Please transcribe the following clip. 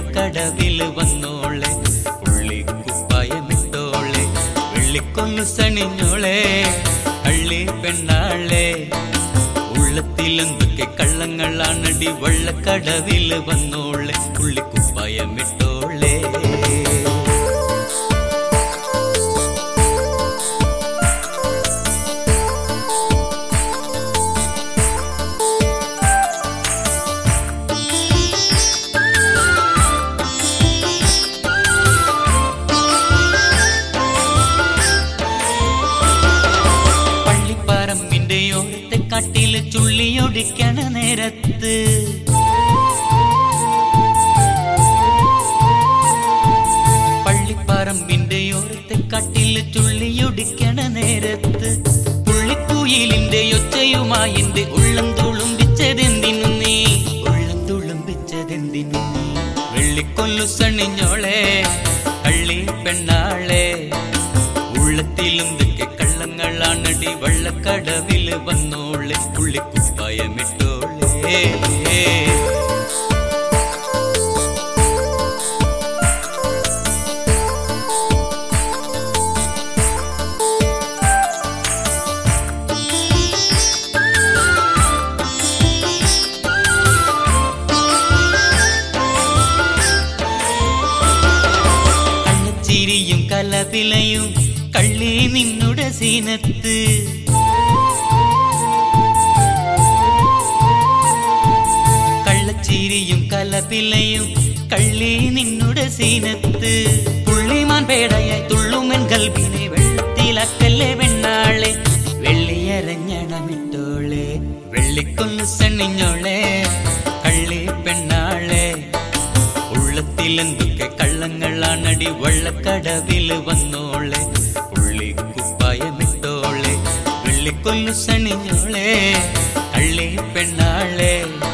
വള്ളക്കടവിൽ വന്നോളെ ഉള്ളിക്കുപ്പായമിട്ടോളെ വെള്ളിക്കൊന്നു സണിഞ്ഞോളെ കള്ളി പെണ്ണാളെ ഉള്ളത്തിലെന്തൊക്കെ കള്ളങ്ങളാണടി വള്ളക്കടവിൽ വന്നോളെ ഉള്ളിക്കുപ്പായമിട്ടോളെ പള്ളിപ്പറമ്പിന്റെ ഓരത്തെ കാട്ടില് ചുള്ളിയൊടിക്കണ നേരത്ത് പള്ളിപ്പറമ്പിന്റെ ഓരത്തെ കാട്ടില് ചുള്ളിയൊടിക്കണ നേരത്ത് പുള്ളിക്കുയിലിന്റെ ഒച്ചയുമായി എന്റെ ഉള്ളം തുളുമ്പിച്ചതെന്തിനു നീ ഉള്ളം തുളുമ്പിച്ചതെന്തിനു നീ വെള്ളിക്കൊല്ലു സണിഞ്ഞോളെ കള്ളി പെണ്ണാളെ ഉള്ളത്തിലെന്തൊക്കെ കള്ളങ്ങളാണടി വള്ളക്കടവില് വന്നോളെ പുള്ളിക്കുപ്പായമിട്ടോളെ കള്ളച്ചിരിയും കലപിലയും കള്ളി നിന്നുടെ സീനത്ത് കള്ളച്ചിരിയും കലപിലയും കള്ളി നിന്നുടെ സീനത്ത് പുള്ളിമാൻ പേടയായി തുള്ളുമൻ കൽബിനെ വെള്ളത്തിലക്കല്ലേ വെണ്ണാളെ വെള്ളിയരഞ്ഞണമിട്ടോളെ വെള്ളിക്കൊന്നു സണിഞ്ഞോളെ കള്ളി പെണ്ണാളെ ഉള്ളത്തിലെന്തൊക്കെ കള്ളങ്ങളാണടി വള്ളക്കടവിൽ വന്നോളെ ഉള്ളിക്കുപ്പായമിട്ടോളെ വെള്ളിക്കൊല്ലു സണിഞ്ഞോളെ കള്ളി പെണ്ണാളെ